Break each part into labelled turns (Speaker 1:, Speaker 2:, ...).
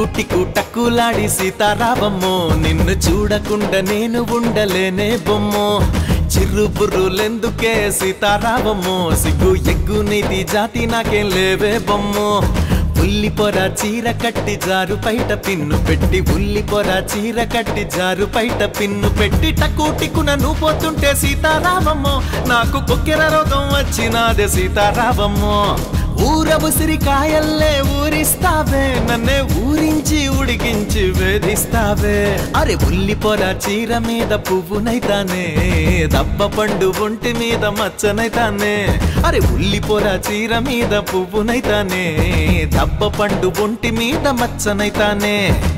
Speaker 1: టిక్కు టిక్కు టక్కులాడి సీతారామమ్మో నిన్ను చూడకుండా నేను ఉండలేనే బొమ్మో చిర్రు బుర్రులెందుకే సీతారామమ్మో సిగ్గు ఎగ్గు నీతి జాతి నాకేం లేవే బొమ్మో ఉల్లి పొర చీర కట్టి జారు పైట పిన్ను పెట్టి ఉల్లి పొర చీర కట్టి జారు పైట పిన్ను పెట్టి టక్కు టిక్కున నువ్వు పోతుంటే సీతారామమ్మో నాకు కొక్కెర రోగం వచ్చినాదే సీతారామమ్మో ఊర ఉసిరికాయల్లే ఊరిస్తావే నన్నే ఊరించి ఉడికించి వేధిస్తావే అరే ఉల్లి పొర చీర మీద పువ్వునైతానే దబ్బ పండు ఒంటి మీద మచ్చనైతానే అరే ఉల్లి పొర చీర మీద పువ్వునైతానే దబ్బ పండు ఒంటి మీద మచ్చనైతానే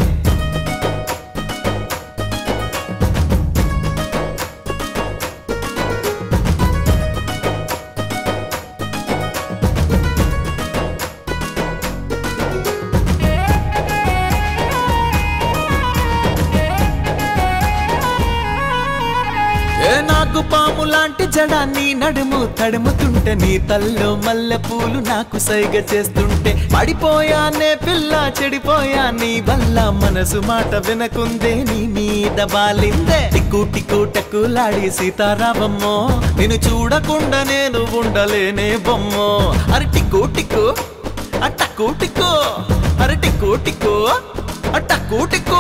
Speaker 1: ఏ నాకు పాము లాంటి జడ నీ నడుము తడుముతుంటే నీ తల్లో మల్లె పూలు నాకు సైగ చేస్తుంటే పడిపోయానే పిల్ల చెడిపోయా నీ వల్ల మనసు మాట వినకుందే నీ మీద బాలిందే టిక్కు టిక్కు టక్కులాడి సీతారామమ్మో నిన్ను చూడకుండా నేను ఉండలేనే బొమ్మో అరే టిక్కు టిక్కు అట్టక్కు టిక్కు అరే టిక్కు టిక్కు అట్టక్కు టిక్కు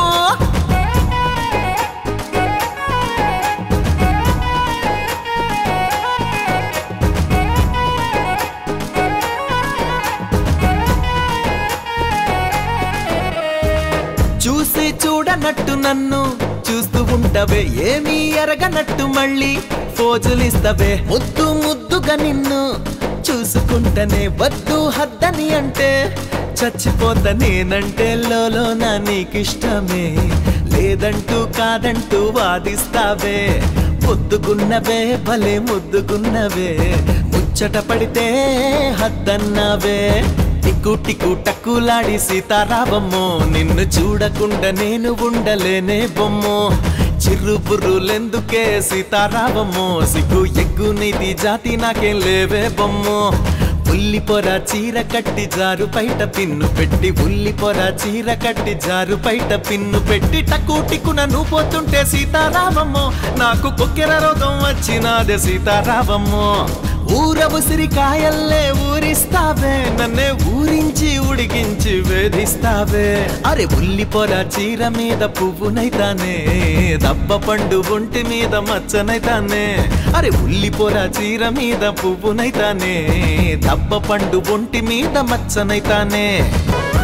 Speaker 1: చూసి చూడనట్టు నన్ను చూస్తూ ఉంటవే ఏమీ ఎరగనట్టు మళ్ళీ ఫోజులిస్తవే ముద్దు ముద్దుగా నిన్ను చూసుకుంటనే వద్దు హద్దని అంటే చచ్చిపోతా నేనంటే లోలో నా నీకిష్టమే లేదంటూ కాదంటూ వాదిస్తావే ముద్దుగున్నవే భలే ముద్దుగున్నవే ముచ్చట పడితే హద్దన్నావే టిక్కు టిక్కు టక్కులాడి సీతారామమ్మో నిన్ను చూడకుండా నేను ఉండలేనే బొమ్మో చిర్రు బుర్రులెందుకే సీతారామమ్మో సిగ్గు ఎగ్గు నీతి జాతి నాకేం లేవే బొమ్మో ఉల్లి పొర చీర కట్టి జారు పైట పిన్ను పెట్టి ఉల్లి పొర చీర కట్టి జారు పైట పిన్ను పెట్టి టక్కు టిక్కున నువ్వు పోతుంటే సీతారామమ్మో నాకు కొక్కెర రోగం వచ్చినాదే సీతారామమ్మో ఊర ఉసిరికాయల్లే ఊరిస్తావే నన్నే ఊరించి ఉడికించి వేధిస్తావే అరే ఉల్లి పొర చీర మీద పువ్వునైతానే దబ్బ పండు ఒంటి మీద మచ్చనైతానే అరే ఉల్లి పొర చీర మీద పువ్వునైతానే దబ్బ పండు ఒంటి మీద మచ్చనైతానే